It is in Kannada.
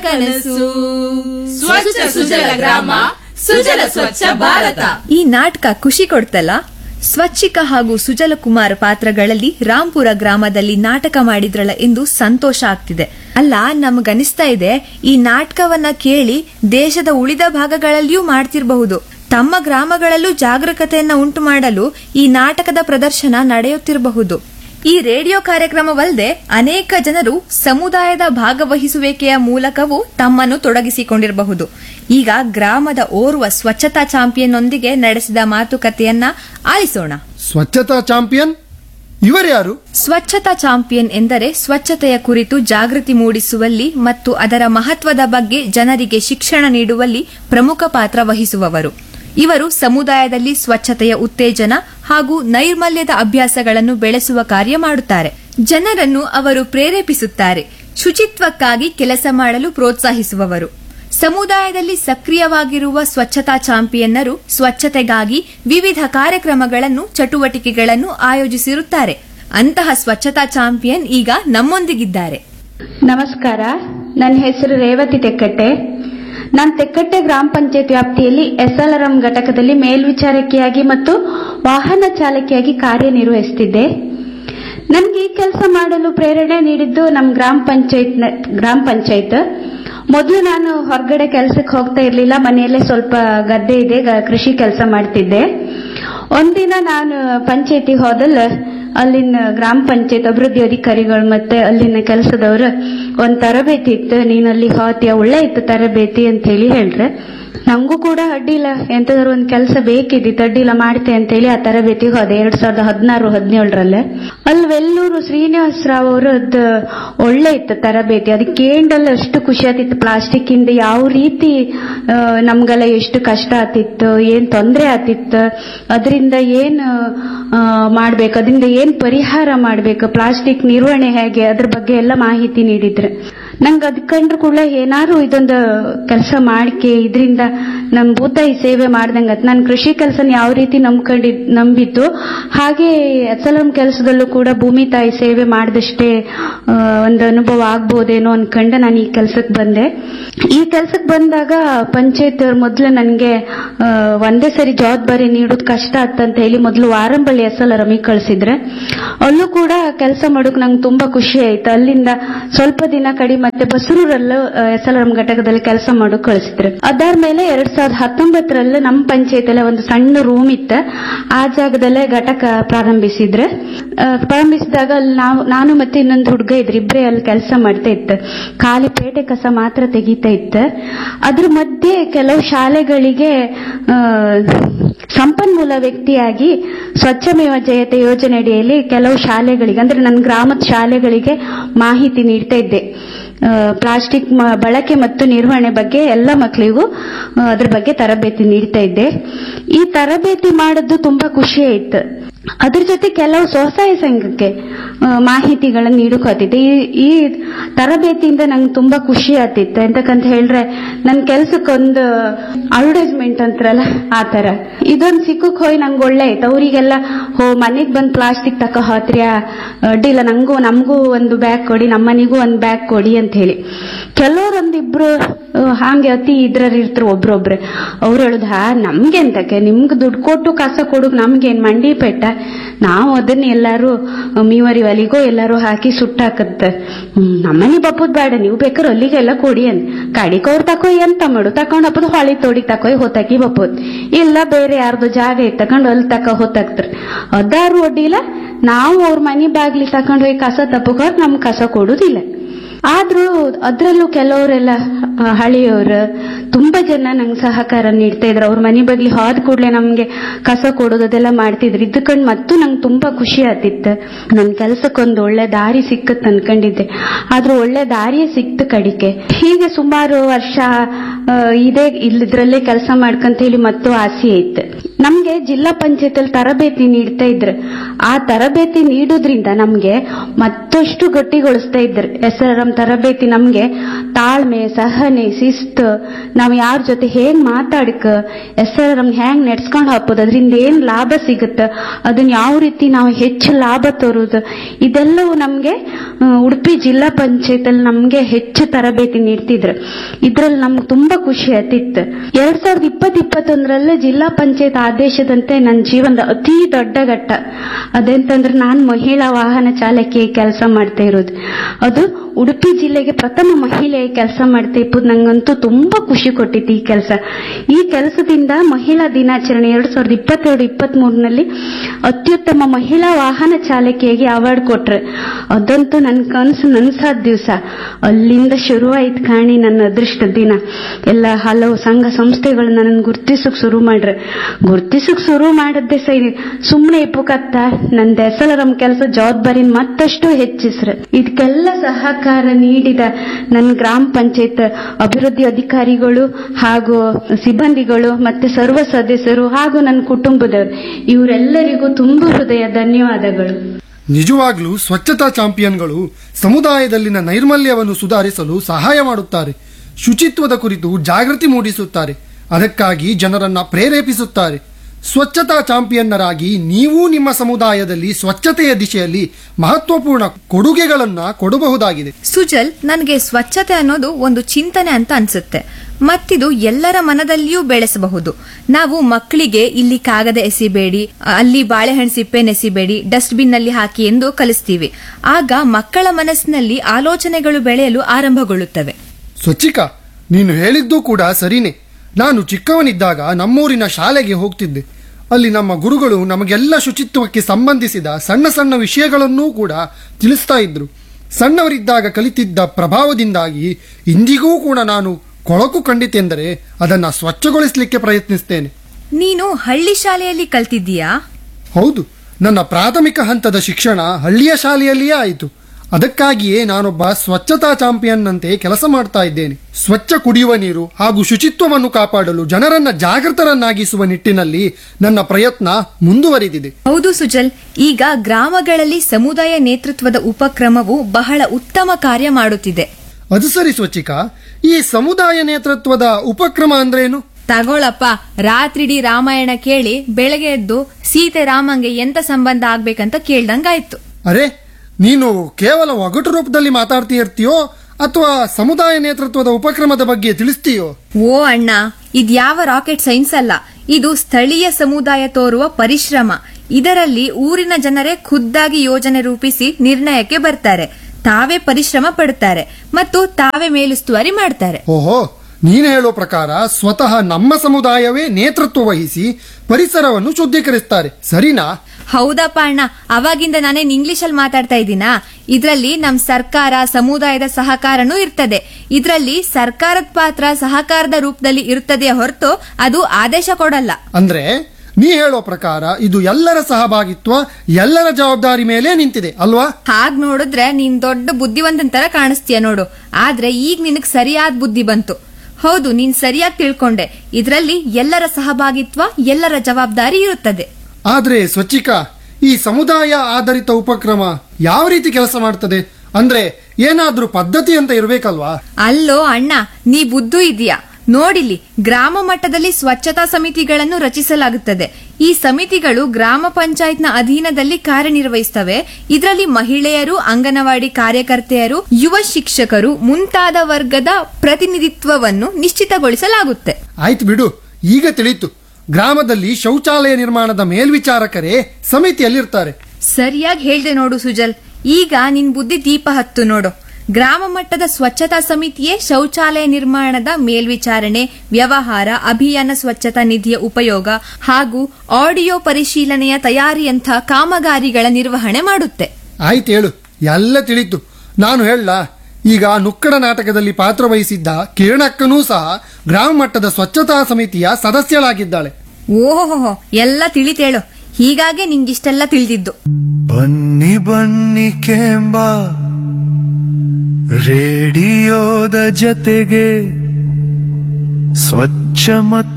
ಕನಸು ಸ್ವಚ್ಛ ಸುಜಲ ಗ್ರಾಮ ಸುಜಲ ಸ್ವಚ್ಛ ಭಾರತ ಈ ನಾಟಕ ಖುಷಿ ಕೊಡ್ತಲ್ಲ ಸ್ವಚ್ಛಿಕ ಹಾಗೂ ಸುಜಲ ಕುಮಾರ್ ಪಾತ್ರಗಳಲ್ಲಿ ರಾಂಪುರ ಗ್ರಾಮದಲ್ಲಿ ನಾಟಕ ಮಾಡಿದ್ರಲ್ಲ ಎಂದು ಸಂತೋಷ ಆಗ್ತಿದೆ ಅಲ್ಲ ನಮಗನಿಸ್ತಾ ಇದೆ ಈ ನಾಟಕವನ್ನ ಕೇಳಿ ದೇಶದ ಉಳಿದ ಭಾಗಗಳಲ್ಲಿಯೂ ಮಾಡ್ತಿರಬಹುದು ತಮ್ಮ ಗ್ರಾಮಗಳಲ್ಲೂ ಜಾಗರೂಕತೆಯನ್ನ ಉಂಟು ಮಾಡಲು ಈ ನಾಟಕದ ಪ್ರದರ್ಶನ ನಡೆಯುತ್ತಿರಬಹುದು ಈ ರೇಡಿಯೋ ಕಾರ್ಯಕ್ರಮವಲ್ಲದೆ ಅನೇಕ ಜನರು ಸಮುದಾಯದ ಭಾಗವಹಿಸುವಿಕೆಯ ಮೂಲಕವೂ ತಮ್ಮನ್ನು ತೊಡಗಿಸಿಕೊಂಡಿರಬಹುದು ಈಗ ಗ್ರಾಮದ ಓರ್ವ ಸ್ವಚ್ಛತಾ ಚಾಂಪಿಯನ್ ಒಂದಿಗೆ ನಡೆಸಿದ ಮಾತುಕತೆಯನ್ನ ಆಲಿಸೋಣ ಸ್ವಚ್ಛತಾ ಚಾಂಪಿಯನ್ ಇವರ್ಯಾರು ಸ್ವಚ್ಛತಾ ಚಾಂಪಿಯನ್ ಎಂದರೆ ಸ್ವಚ್ಛತೆಯ ಕುರಿತು ಜಾಗೃತಿ ಮೂಡಿಸುವಲ್ಲಿ ಮತ್ತು ಅದರ ಮಹತ್ವದ ಬಗ್ಗೆ ಜನರಿಗೆ ಶಿಕ್ಷಣ ನೀಡುವಲ್ಲಿ ಪ್ರಮುಖ ಪಾತ್ರ ವಹಿಸುವವರು ಇವರು ಸಮುದಾಯದಲ್ಲಿ ಸ್ವಚ್ಛತೆಯ ಉತ್ತೇಜನ ಹಾಗೂ ನೈರ್ಮಲ್ಯದ ಅಭ್ಯಾಸಗಳನ್ನು ಬೆಳೆಸುವ ಕಾರ್ಯ ಮಾಡುತ್ತಾರೆ ಜನರನ್ನು ಅವರು ಪ್ರೇರೇಪಿಸುತ್ತಾರೆ ಶುಚಿತ್ವಕ್ಕಾಗಿ ಕೆಲಸ ಮಾಡಲು ಪ್ರೋತ್ಸಾಹಿಸುವವರು ಸಮುದಾಯದಲ್ಲಿ ಸಕ್ರಿಯವಾಗಿರುವ ಸ್ವಚ್ಛತಾ ಚಾಂಪಿಯನ್ನರು ಸ್ವಚ್ಛತೆಗಾಗಿ ವಿವಿಧ ಕಾರ್ಯಕ್ರಮಗಳನ್ನು ಚಟುವಟಿಕೆಗಳನ್ನು ಆಯೋಜಿಸಿರುತ್ತಾರೆ ಅಂತಹ ಸ್ವಚ್ಛತಾ ಚಾಂಪಿಯನ್ ಈಗ ನಮ್ಮೊಂದಿಗಿದ್ದಾರೆ ನಮಸ್ಕಾರ ನನ್ನ ಹೆಸರು ರೇವತಿ ತೆಕ್ಕಟ್ಟೆ ನಾನು ತೆಕ್ಕಟ್ಟೆ ಗ್ರಾಮ ಪಂಚಾಯತ್ ವ್ಯಾಪ್ತಿಯಲ್ಲಿ ಎಸ್ಎಲ್ಆರ್ಎಂ ಘಟಕದಲ್ಲಿ ಮೇಲ್ವಿಚಾರಕಿಯಾಗಿ ಮತ್ತು ವಾಹನ ಚಾಲಕಿಯಾಗಿ ಕಾರ್ಯನಿರ್ವಹಿಸುತ್ತಿದ್ದೆ ನನಗೆ ಈ ಕೆಲಸ ಮಾಡಲು ಪ್ರೇರಣೆ ನೀಡಿದ್ದು ನಮ್ಮ ಗ್ರಾಮ ಪಂಚಾಯತ್ ಗ್ರಾಮ ಪಂಚಾಯತ್ ಮೊದಲು ನಾನು ಹೊರಗಡೆ ಕೆಲಸಕ್ಕೆ ಹೋಗ್ತಾ ಇರಲಿಲ್ಲ ಮನೆಯಲ್ಲೇ ಸ್ವಲ್ಪ ಗದ್ದೆ ಇದೆ ಗ- ಕೃಷಿ ಕೆಲಸ ಮಾಡ್ತಿದ್ದೆ ಒಂದಿನ ನಾನು ಪಂಚಾಯತಿಗೆ ಹೋದಲ್ಲ ಅಲ್ಲಿನ ಗ್ರಾಮ ಪಂಚಾಯತ್ ಅಭಿವೃದ್ಧಿ ಅಧಿಕಾರಿಗಳು ಮತ್ತೆ ಅಲ್ಲಿನ ಕೆಲಸದವರು ಒಂದ್ ತರಬೇತಿ ಇತ್ತು ನೀನ್ ಅಲ್ಲಿ ಹೋತಿಯ ಒಳ್ಳೆ ಇತ್ತು ತರಬೇತಿ ಅಂತ ಹೇಳಿ ಹೇಳ್ರೆ ನಂಗೂ ಕೂಡ ಅಡ್ಡಿಲ್ಲ ಎಂತದಾದ್ರು ಒಂದ್ ಕೆಲಸ ಬೇಕಿದ್ದಿತ್ತು ಅಡ್ಡಿಲ್ಲ ಮಾಡ್ತೆ ಅಂತ ಹೇಳಿ ಆ ತರಬೇತಿಗೆ ಹೋದೆ ಎರಡ್ ಸಾವಿರದ ಹದಿನಾರು ಹದಿನೇಳರಲ್ಲೇ ಅಲ್ಲಿ ವೆಲ್ಲೂರು ಶ್ರೀನಿವಾಸ ರಾವ್ ಅವರದ್ದು ಒಳ್ಳೆ ಇತ್ತು ತರಬೇತಿ ಅದಕ್ಕೆ ಕೇಂಡಲ್ಲ ಅಷ್ಟು ಖುಷಿ ಆತಿತ್ತು ಪ್ಲಾಸ್ಟಿಕ್ ಇಂದ ಯಾವ ರೀತಿ ಆ, ನಮ್ಗೆಲ್ಲ ಎಷ್ಟು ಕಷ್ಟ ಆತಿತ್ತು ಏನ್ ತೊಂದರೆ ಆತಿತ್ತು ಅದರಿಂದ ಏನ್ ಆ, ಮಾಡ್ಬೇಕು ಅದರಿಂದ ಏನ್ ಪರಿಹಾರ ಮಾಡ್ಬೇಕು ಪ್ಲಾಸ್ಟಿಕ್ ನಿರ್ವಹಣೆ ಹೇಗೆ ಅದ್ರ ಬಗ್ಗೆ ಎಲ್ಲ ಮಾಹಿತಿ ನೀಡಿದ್ರು ನಂಗೆ ಅದ್ ಕಂಡ್ರು ಕೂಡ ಏನಾರು ಇದೊಂದು ಕೆಲಸ ಮಾಡ್ಕೆ ಇದರಿಂದ ನಮ್ ಭೂತಾಯಿ ಸೇವೆ ಮಾಡ್ದಂಗ ನಾನು ಕೃಷಿ ಕೆಲಸನ ಯಾವ ರೀತಿ ನಂಬ್ಕೊಂಡಿದ್ ನಂಬಿದ್ದು ಹಾಗೆ ಎಸ್ ಎಲ್ ಎಂ ಕೆಲಸದಲ್ಲೂ ಕೂಡ ಭೂಮಿ ತಾಯಿ ಸೇವೆ ಮಾಡಿದಷ್ಟೇ ಆ, ಒಂದು ಅನುಭವ ಆಗ್ಬೋದೇನೋ ಅನ್ಕೊಂಡೆ ನಾನು ಈ ಕೆಲ್ಸಕ್ಕೆ ಬಂದೆ ಈ ಕೆಲ್ಸಕ್ಕೆ ಬಂದಾಗ ಪಂಚಾಯತ್ ಅವ್ರು ಮೊದಲು ನನಗೆ ಒಂದೇ ಸರಿ ಜವಾಬ್ದಾರಿ ನೀಡೋದು ಕಷ್ಟ ಅಂತ ಹೇಳಿ ಮೊದಲು ವಾರಂಬಳ್ಳಿ ಎಸ್ ಎಲ್ ರಮಿ ಕಳ್ಸಿದ್ರೆ ಅಲ್ಲೂ ಕೂಡ ಕೆಲಸ ಮಾಡೋಕ್ ನಂಗೆ ತುಂಬಾ ಖುಷಿ ಆಯ್ತು ಅಲ್ಲಿಂದ ಸ್ವಲ್ಪ ದಿನ ಕಡಿ ಮತ್ತೆ ಬಸರೂರಲ್ಲೂ ಎಸ್ ಎಲ್ ಎಂ ಘಟಕದಲ್ಲಿ ಕೆಲಸ ಮಾಡೋಕ್ ಕಳಿಸಿದ್ರು ಅದಾದ್ಮೇಲೆ ಎರಡ್ ಸಾವಿರದ ಹತ್ತೊಂಬತ್ತರಲ್ಲಿ ನಮ್ಮ ಪಂಚಾಯತಲ್ಲೇ ಒಂದು ಸಣ್ಣ ರೂಮ್ ಇತ್ತು ಆ ಜಾಗದಲ್ಲೇ ಘಟಕ ಪ್ರಾರಂಭಿಸಿದ್ರೆ ಆ, ಪ್ರಾರಂಭಿಸಿದಾಗ ಅಲ್ಲಿ ನಾವು ನಾನು ಮತ್ತೆ ಇನ್ನೊಂದು ಹುಡುಗ ಇದ್ರು ಇಬ್ಬರೇ ಅಲ್ಲಿ ಕೆಲಸ ಮಾಡ್ತಾ ಇತ್ತು ಖಾಲಿ ಪೇಟೆ ಕಸ ಮಾತ್ರ ತೆಗಿತಾ ಇತ್ತು ಅದ್ರ ಮಧ್ಯೆ ಕೆಲವು ಶಾಲೆಗಳಿಗೆ ಆ, ಸಂಪನ್ಮೂಲ ವ್ಯಕ್ತಿಯಾಗಿ ಸ್ವಚ್ಛಮೇವ ಜಯತೆ ಯೋಜನೆ ಅಡಿಯಲ್ಲಿ ಕೆಲವು ಶಾಲೆಗಳಿಗೆ ಅಂದ್ರೆ ನನ್ನ ಗ್ರಾಮದ ಶಾಲೆಗಳಿಗೆ ಮಾಹಿತಿ ನೀಡ್ತಾ ಇದ್ದೆ ಆ, ಪ್ಲಾಸ್ಟಿಕ್ ಮ- ಬಳಕೆ ಮತ್ತು ನಿರ್ವಹಣೆ ಬಗ್ಗೆ ಎಲ್ಲ ಮಕ್ಕಳಿಗೂ ಆ, ಅದ್ರ ಬಗ್ಗೆ ತರಬೇತಿ ನೀಡ್ತಾ ಇದ್ದೆ ಈ ತರಬೇತಿ ಮಾಡೋದು ತುಂಬಾ ಖುಷಿ ಆಯ್ತು ಅದ್ರ ಜೊತೆ ಕೆಲವು ಸ್ವಸಹಾಯ ಸಂಘಕ್ಕೆ ಆ, ಮಾಹಿತಿಗಳನ್ನು ನೀಡಕೋತಿದ್ದೆ ಈ ಈ ತರಬೇತಿಯಿಂದ ನಂಗೆ ತುಂಬಾ ಖುಷಿ ಆತಿತ್ತು ಎಂತಕ್ಕಂತ ಹೇಳ್ರೆ ನನ್ನ ಕೆಲ್ಸಕ್ಕೊಂದು ಅಡ್ವರ್ಟೈಸ್ಮೆಂಟ್ ಅಂತಾರಲ್ಲ ಆ ತರ ಇದೊಂದು ಸಿಕ್ಕಕ್ ಹೋಗಿ ನಂಗೆ ಒಳ್ಳೆ ಆಯ್ತು ಅವರಿಗೆಲ್ಲ ಹೋ ಮನೆಗ್ ಬಂದ್ ಪ್ಲಾಸ್ಟಿಕ್ ತಕ ಹೋತ್ರ್ಯಾ ಅಡ್ಡಿಲ್ಲ ನಂಗೂ ನಮಗೂ ಒಂದು ಬ್ಯಾಗ್ ಕೊಡಿ ನಮ್ಮ ಮನೆಗೂ ಒಂದು ಬ್ಯಾಗ್ ಕೊಡಿ ಅಂತ ಹೇಳಿ ಕೆಲವರೊಂದಿಬ್ರು ಆ, ಹಾಗೆ ಅತಿ ಇದ್ರಲ್ಲಿ ಇರ್ತಾರೆ ಒಬ್ರೊಬ್ರೆ ಅವ್ರು ಹೇಳುದು ಹಾ ನಮ್ಗೆ ಎಂತಕ್ಕೆ ನಿಮ್ಗೆ ದುಡ್ಡು ಕೊಟ್ಟು ಕಸ ಕೊಡಕ್ ನಮ್ಗೇನ್ ಮಂಡಿ ಪೆಟ್ಟ ನಾವು ಅದನ್ನ ಎಲ್ಲಾರು ಮೀವರಿ ಒಲಿಗೋ ಎಲ್ಲಾರು ಹಾಕಿ ಸುಟ್ಟಾಕತ್ತ ಹ್ಮ್ ನಮ್ಮನೆ ಬಪ್ಪುದ್ ಬೇಡ ನೀವು ಬೇಕಾದ್ರೆ ಅಲ್ಲಿಗೆಲ್ಲ ಕೊಡಿ ಅಂತ ಕಡಿಕ ಅವ್ರು ತಕೋ ಎಂತ ಮಾಡು ತಕೊಂಡ್ ಹಪ್ಪದ ಹೊಳಿ ತೋಡಿ ತಕೋ ಹೊತ್ತಾಕಿ ಬಪ್ಪುದ್ ಇಲ್ಲ ಬೇರೆ ಯಾರ್ದು ಜಾಗ ಇತ್ತು ತಕೊಂಡ್ ಅಲ್ಲಿ ತಕ ಹೊತ್ತಾಕ್ತಾರ ಅದಾರು ಒಡ್ಡಿಲ್ಲ ನಾವು ಅವ್ರ ಮನೆ ಬಾಗ್ಲಿ ತಕೊಂಡ್ ಹೋಗಿ ಕಸ ತಪ್ಪಕೋರ್ ನಮ್ ಕಸ ಕೊಡುದಿಲ್ಲ ಆದ್ರೂ ಅದ್ರಲ್ಲೂ ಕೆಲವರೆಲ್ಲ ಆ, ಹಳೆಯವರು ತುಂಬಾ ಜನ ನಂಗೆ ಸಹಕಾರ ನೀಡ್ತಾ ಇದ್ರು ಅವ್ರ ಮನೆ ಬಗ್ಲಿ ಹೋದ ಕೂಡ್ಲೆ ನಮ್ಗೆ ಕಸ ಕೊಡೋದು ಅದೆಲ್ಲ ಮಾಡ್ತಿದ್ರು ಇದ್ ಕಂಡ್ ಮತ್ತು ನಂಗೆ ತುಂಬಾ ಖುಷಿ ಆತಿತ್ತು ನನ್ ಕೆಲ್ಸಕ್ಕೊಂದು ಒಳ್ಳೆ ದಾರಿ ಸಿಕ್ಕತ್ ಅನ್ಕೊಂಡಿದ್ದೆ ಆದ್ರೂ ಒಳ್ಳೆ ದಾರಿಯೇ ಸಿಕ್ತು ಕಡಿಕೆ ಹೀಗೆ ಸುಮಾರು ವರ್ಷ ಆ, ಇದೇ ಇದ್ರಲ್ಲೇ ಕೆಲಸ ಮಾಡ್ಕಂತ ಹೇಳಿ ಮತ್ತು ಆಸೆ ಐತೆ ನಮ್ಗೆ ಜಿಲ್ಲಾ ಪಂಚಾಯತಲ್ಲಿ ತರಬೇತಿ ನೀಡ್ತಾ ಇದ್ರು ಆ ತರಬೇತಿ ನೀಡೋದ್ರಿಂದ ನಮ್ಗೆ ಮತ್ತಷ್ಟು ಗಟ್ಟಿಗೊಳಿಸ್ತಾ ಇದ್ರು ಎಸ್ ಆರ್ ಎಂ ತರಬೇತಿ ನಮ್ಗೆ ತಾಳ್ಮೆ ಸಹನೆ ಶಿಸ್ತು ನಾವ್ ಯಾರ ಜೊತೆ ಹೇಗ್ ಮಾತಾಡಕ್ ಎಸ್ ಆರ್ ಎಂ ಹೆಂಗ್ ನಡ್ಸ್ಕೊಂಡ್ ಹಾಕೋದು ಅದರಿಂದ ಏನ್ ಲಾಭ ಸಿಗುತ್ತೆ ಅದನ್ನ ಯಾವ ರೀತಿ ನಾವು ಹೆಚ್ಚು ಲಾಭ ತೋರುದು ಇದೆಲ್ಲವೂ ನಮ್ಗೆ ಆ, ಉಡುಪಿ ಜಿಲ್ಲಾ ಪಂಚಾಯತಲ್ಲಿ ನಮ್ಗೆ ಹೆಚ್ಚು ತರಬೇತಿ ನೀಡ್ತಿದ್ರು ಇದ್ರಲ್ಲಿ ನಮ್ಗೆ ತುಂಬಾ ಖುಷಿ ಆಯ್ತಿತ್ತು ಎರಡ್ ಸಾವಿರದ ಇಪ್ಪತ್ ಇಪ್ಪತ್ತೊಂದರಲ್ಲೇ ಜಿಲ್ಲಾ ಪಂಚಾಯತ್ ಆದೇಶದಂತೆ ನನ್ನ ಜೀವನದ ಅತಿ ದೊಡ್ಡ ಘಟ್ಟ ಅದೆಂತಂದ್ರೆ ನಾನು ಮಹಿಳಾ ವಾಹನ ಚಾಲಕಿ ಕೆಲಸ ಮಾಡ್ತಾ ಇರೋದು ಅದು ಉಡುಪಿ ಜಿಲ್ಲೆಗೆ ಪ್ರಥಮ ಮಹಿಳೆ ಕೆಲಸ ಮಾಡ್ತಾ ಇಪ್ಪದು ನಂಗಂತೂ ತುಂಬಾ ಖುಷಿ ಕೊಟ್ಟಿತ್ತು ಈ ಕೆಲಸ ಈ ಕೆಲಸದಿಂದ ಮಹಿಳಾ ದಿನಾಚರಣೆ ಎರಡ್ ಸಾವಿರದ ಇಪ್ಪತ್ತೆರಡು ಇಪ್ಪತ್ತ್ ಮೂರನಲ್ಲಿ ಅತ್ಯುತ್ತಮ ಮಹಿಳಾ ವಾಹನ ಚಾಲಕಿಯಾಗಿ ಅವಾರ್ಡ್ ಕೊಟ್ರು ಅದಂತೂ ನನ್ನ ಕನಸು ನನ್ಸಾದ ದಿವಸ ಅಲ್ಲಿಂದ ಶುರುವಾಯ್ತು ಕಾಣಿ ನನ್ನ ಅದೃಷ್ಟ ದಿನ ಎಲ್ಲ ಹಲವು ಸಂಘ ಸಂಸ್ಥೆಗಳು ನನ್ನನ್ನು ಗುರ್ತಿಸಕ್ ಶುರು ಮಾಡ್ರೆ ಗುರ್ತಿಸಕ್ ಶುರು ಮಾಡದ್ದೆ ಸರಿ ಸುಮ್ಮನೆ ಇಪ್ಪಕತ್ತ ನನ್ನ ಎಸಲರಂ ಕೆಲಸ ಜವಾಬ್ದಾರಿನ ಮತ್ತಷ್ಟು ಹೆಚ್ಚಿಸ್ರು ಇದಕ್ಕೆಲ್ಲ ಸಹಕಾರ ನೀಡಿದ ನನ್ನ ಗ್ರಾಮ ಪಂಚಾಯತ್ ಅಭಿವೃದ್ಧಿ ಅಧಿಕಾರಿಗಳು ಹಾಗೂ ಸಿಬ್ಬಂದಿಗಳು ಮತ್ತೆ ಸರ್ವ ಸದಸ್ಯರು ಹಾಗೂ ನನ್ನ ಕುಟುಂಬದವರು ಇವರೆಲ್ಲರಿಗೂ ತುಂಬ ಹೃದಯ ಧನ್ಯವಾದಗಳು ನಿಜವಾಗ್ಲೂ ಸ್ವಚ್ಛತಾ ಚಾಂಪಿಯನ್ಗಳು ಸಮುದಾಯದಲ್ಲಿನ ನೈರ್ಮಲ್ಯವನ್ನು ಸುಧಾರಿಸಲು ಸಹಾಯ ಮಾಡುತ್ತಾರೆ ಶುಚಿತ್ವದ ಕುರಿತು ಜಾಗೃತಿ ಮೂಡಿಸುತ್ತಾರೆ ಅದಕ್ಕಾಗಿ ಜನರನ್ನ ಪ್ರೇರೇಪಿಸುತ್ತಾರೆ ಸ್ವಚ್ಛತಾ ಚಾಂಪಿಯನ್ನರಾಗಿ ನೀವು ನಿಮ್ಮ ಸಮುದಾಯದಲ್ಲಿ ಸ್ವಚ್ಛತೆಯ ದಿಶೆಯಲ್ಲಿ ಮಹತ್ವಪೂರ್ಣ ಕೊಡುಗೆಗಳನ್ನ ಕೊಡಬಹುದಾಗಿದೆ ಸುಜಲ್ ನನಗೆ ಸ್ವಚ್ಛತೆ ಅನ್ನೋದು ಒಂದು ಚಿಂತನೆ ಅಂತ ಅನ್ಸುತ್ತೆ ಮತ್ತಿದು ಎಲ್ಲರ ಮನದಲ್ಲಿಯೂ ಬೆಳೆಸಬಹುದು ನಾವು ಮಕ್ಕಳಿಗೆ ಇಲ್ಲಿ ಕಾಗದ ಎಸಿಬೇಡಿ ಅಲ್ಲಿ ಬಾಳೆಹಣ್ಣು ಸಿಪ್ಪೆನ ಎಸಿಬೇಡಿ ಡಸ್ಟ್ಬಿನ್ ನಲ್ಲಿ ಹಾಕಿ ಎಂದು ಕಲಿಸ್ತೀವಿ ಆಗ ಮಕ್ಕಳ ಮನಸ್ಸಿನಲ್ಲಿ ಆಲೋಚನೆಗಳು ಬೆಳೆಯಲು ಆರಂಭಗೊಳ್ಳುತ್ತವೆ ಸ್ವಚ್ಛಿಕಾ ನೀನು ಹೇಳಿದ್ದು ಕೂಡ ಸರಿನೇ ನಾನು ಚಿಕ್ಕವನಿದ್ದಾಗ ನಮ್ಮೂರಿನ ಶಾಲೆಗೆ ಹೋಗ್ತಿದ್ದೆ ಅಲ್ಲಿ ನಮ್ಮ ಗುರುಗಳು ನಮಗೆಲ್ಲ ಶುಚಿತ್ವಕ್ಕೆ ಸಂಬಂಧಿಸಿದ ಸಣ್ಣ ಸಣ್ಣ ವಿಷಯಗಳನ್ನೂ ಕೂಡ ತಿಳಿಸ್ತಾ ಇದ್ರು ಸಣ್ಣವರಿದ್ದಾಗ ಕಲಿತಿದ್ದ ಪ್ರಭಾವದಿಂದಾಗಿ ಇಂದಿಗೂ ಕೂಡ ನಾನು ಕೊಳಕು ಕಂಡಿತೆಂದರೆ ಅದನ್ನ ಸ್ವಚ್ಛಗೊಳಿಸಲಿಕ್ಕೆ ಪ್ರಯತ್ನಿಸ್ತೇನೆ ನೀನು ಹಳ್ಳಿ ಶಾಲೆಯಲ್ಲಿ ಕಲ್ತಿದ್ದೀಯಾ ಹೌದು ನನ್ನ ಪ್ರಾಥಮಿಕ ಹಂತದ ಶಿಕ್ಷಣ ಹಳ್ಳಿಯ ಶಾಲೆಯಲ್ಲಿಯೇ ಆಯಿತು ಅದಕ್ಕಾಗಿಯೇ ನಾನೊಬ್ಬ ಸ್ವಚ್ಛತಾ ಚಾಂಪಿಯನ್ ನಂತೆ ಕೆಲಸ ಮಾಡ್ತಾ ಇದ್ದೇನೆ ಸ್ವಚ್ಛ ಕುಡಿಯುವ ನೀರು ಹಾಗೂ ಶುಚಿತ್ವವನ್ನು ಕಾಪಾಡಲು ಜನರನ್ನ ಜಾಗೃತರನ್ನಾಗಿಸುವ ನಿಟ್ಟಿನಲ್ಲಿ ನನ್ನ ಪ್ರಯತ್ನ ಮುಂದುವರಿದಿದೆ ಹೌದು ಸುಜಲ್ ಈಗ ಗ್ರಾಮಗಳಲ್ಲಿ ಸಮುದಾಯ ನೇತೃತ್ವದ ಉಪಕ್ರಮವು ಬಹಳ ಉತ್ತಮ ಕಾರ್ಯ ಮಾಡುತ್ತಿದೆ ಅದು ಸರಿ ಸ್ವಚ್ಛಿಕಾ ಈ ಸಮುದಾಯ ನೇತೃತ್ವದ ಉಪಕ್ರಮ ಅಂದ್ರೇನು ತಗೊಳಪ್ಪ ರಾತ್ರಿಡೀ ರಾಮಾಯಣ ಕೇಳಿ ಬೆಳಗ್ಗೆ ಎದ್ದು ಸೀತೆ ರಾಮಂಗೆ ಎಂತ ಸಂಬಂಧ ಆಗ್ಬೇಕಂತ ಕೇಳ್ದಂಗಾಯ್ತು ಅರೆ ನೀನು ಕೇವಲ ಒಗಟು ರೂಪದಲ್ಲಿ ಮಾತಾಡ್ತೀಯರ್ತೀಯೋ ಅಥವಾ ಸಮುದಾಯ ನೇತೃತ್ವದ ಉಪಕ್ರಮದ ಬಗ್ಗೆ ತಿಳಿಸ್ತೀಯೋ ಓ ಅಣ್ಣ ಇದ್ಯಾವ ರಾಕೆಟ್ ಸೈನ್ಸ್ ಅಲ್ಲ ಇದು ಸ್ಥಳೀಯ ಸಮುದಾಯ ತೋರುವ ಪರಿಶ್ರಮ ಇದರಲ್ಲಿ ಊರಿನ ಜನರೇ ಖುದ್ದಾಗಿ ಯೋಜನೆ ರೂಪಿಸಿ ನಿರ್ಣಯಕ್ಕೆ ಬರ್ತಾರೆ ತಾವೇ ಪರಿಶ್ರಮ ಪಡುತ್ತಾರೆ ಮತ್ತು ತಾವೇ ಮೇಲುಸ್ತುವಾರಿ ಮಾಡ್ತಾರೆ ಓಹೋ ನೀನು ಹೇಳೋ ಪ್ರಕಾರ ಸ್ವತಃ ನಮ್ಮ ಸಮುದಾಯವೇ ನೇತೃತ್ವ ವಹಿಸಿ ಪರಿಸರವನ್ನು ಶುದ್ಧೀಕರಿಸ್ತಾರೆ ಸರಿನಾ ಹೌದಪ್ಪ ಅಣ್ಣ ಅವಾಗಿಂದ ನಾನೇನ್ ಇಂಗ್ಲಿಷ್ ಅಲ್ಲಿ ಮಾತಾಡ್ತಾ ಇದ್ದೀನಾ ಇದ್ರಲ್ಲಿ ನಮ್ ಸರ್ಕಾರ ಸಮುದಾಯದ ಸಹಕಾರನೂ ಇರ್ತದೆ ಇದ್ರಲ್ಲಿ ಸರ್ಕಾರದ ಪಾತ್ರ ಸಹಕಾರದ ರೂಪದಲ್ಲಿ ಇರುತ್ತದೆ ಹೊರತು ಅದು ಆದೇಶ ಕೊಡಲ್ಲ ಅಂದ್ರೆ ನೀ ಹೇಳೋ ಪ್ರಕಾರ ಇದು ಎಲ್ಲರ ಸಹಭಾಗಿತ್ವ ಎಲ್ಲರ ಜವಾಬ್ದಾರಿ ಮೇಲೆ ನಿಂತಿದೆ ಅಲ್ವಾ ಹಾಗ್ ನೋಡಿದ್ರೆ ನೀನ್ ದೊಡ್ಡ ಬುದ್ಧಿವಂತನ ತರ ಕಾಣಿಸ್ತೀಯ ನೋಡು ಆದ್ರೆ ಈಗ ನಿನಗ್ ಸರಿಯಾದ ಬುದ್ಧಿ ಬಂತು ಹೌದು ನೀನ್ ಸರಿಯಾಗಿ ತಿಳ್ಕೊಂಡೆ ಇದ್ರಲ್ಲಿ ಎಲ್ಲರ ಸಹಭಾಗಿತ್ವ ಎಲ್ಲರ ಜವಾಬ್ದಾರಿ ಇರುತ್ತದೆ ಆದ್ರೆ ಸ್ವಚ್ಛಿಕಾ ಈ ಸಮುದಾಯ ಆಧಾರಿತ ಉಪಕ್ರಮ ಯಾವ ರೀತಿ ಕೆಲಸ ಮಾಡ್ತದೆ ಅಂದ್ರೆ ಏನಾದ್ರೂ ಪದ್ಧತಿ ಅಂತ ಇರ್ಬೇಕಲ್ವಾ ಅಲ್ಲೋ ಅಣ್ಣ ನೀ ಬುದ್ಧು ಇದೆಯಾ ನೋಡಿಲಿ ಗ್ರಾಮ ಮಟ್ಟದಲ್ಲಿ ಸ್ವಚ್ಛತಾ ಸಮಿತಿಗಳನ್ನು ರಚಿಸಲಾಗುತ್ತದೆ ಈ ಸಮಿತಿಗಳು ಗ್ರಾಮ ಪಂಚಾಯತ್ನ ಅಧೀನದಲ್ಲಿ ಕಾರ್ಯನಿರ್ವಹಿಸ್ತವೆ ಇದರಲ್ಲಿ ಮಹಿಳೆಯರು ಅಂಗನವಾಡಿ ಕಾರ್ಯಕರ್ತೆಯರು ಯುವ ಶಿಕ್ಷಕರು ಮುಂತಾದ ವರ್ಗದ ಪ್ರತಿನಿಧಿತ್ವವನ್ನು ನಿಶ್ಚಿತಗೊಳಿಸಲಾಗುತ್ತೆ ಆಯ್ತು ಬಿಡು ಈಗ ತಿಳಿತು ಗ್ರಾಮದಲ್ಲಿ ಶೌಚಾಲಯ ನಿರ್ಮಾಣದ ಮೇಲ್ವಿಚಾರಕರೇ ಸಮಿತಿಯಲ್ಲಿರ್ತಾರೆ ಸರಿಯಾಗಿ ಹೇಳ್ದೆ ನೋಡು ಸುಜಲ್ ಈಗ ನಿನ್ ಬುದ್ಧಿ ದೀಪ ಹತ್ತು ನೋಡು ಗ್ರಾಮ ಮಟ್ಟದ ಸ್ವಚ್ಛತಾ ಸಮಿತಿಯೇ ಶೌಚಾಲಯ ನಿರ್ಮಾಣದ ಮೇಲ್ವಿಚಾರಣೆ ವ್ಯವಹಾರ ಅಭಿಯಾನ ಸ್ವಚ್ಛತಾ ನಿಧಿಯ ಉಪಯೋಗ ಹಾಗೂ ಆಡಿಯೋ ಪರಿಶೀಲನೆಯ ತಯಾರಿಯಂಥ ಕಾಮಗಾರಿಗಳ ನಿರ್ವಹಣೆ ಮಾಡುತ್ತೆ ಆಯ್ತು ಹೇಳು ಎಲ್ಲ ತಿಳಿತು ನಾನು ಹೇಳ ಈಗ ನುಕ್ಕಡ ನಾಟಕದಲ್ಲಿ ಪಾತ್ರವಹಿಸಿದ್ದ ಕಿರಣಕ್ಕನೂ ಸಹ ಗ್ರಾಮ ಮಟ್ಟದ ಸ್ವಚ್ಛತಾ ಸಮಿತಿಯ ಸದಸ್ಯಳಾಗಿದ್ದಾಳೆ ಓಹೋ ಎಲ್ಲ ತಿಳಿತೇಳು ಹೀಗಾಗೆ ನಿಂಗಿಷ್ಟೆಲ್ಲ ತಿಳಿದಿದ್ದು ಬನ್ನಿ ಬನ್ನಿ ಕೆಂಬ ರೇಡಿಯೋದ ಜತೆಗೆ ಸ್ವಚ್ಛ ಮತ್ತು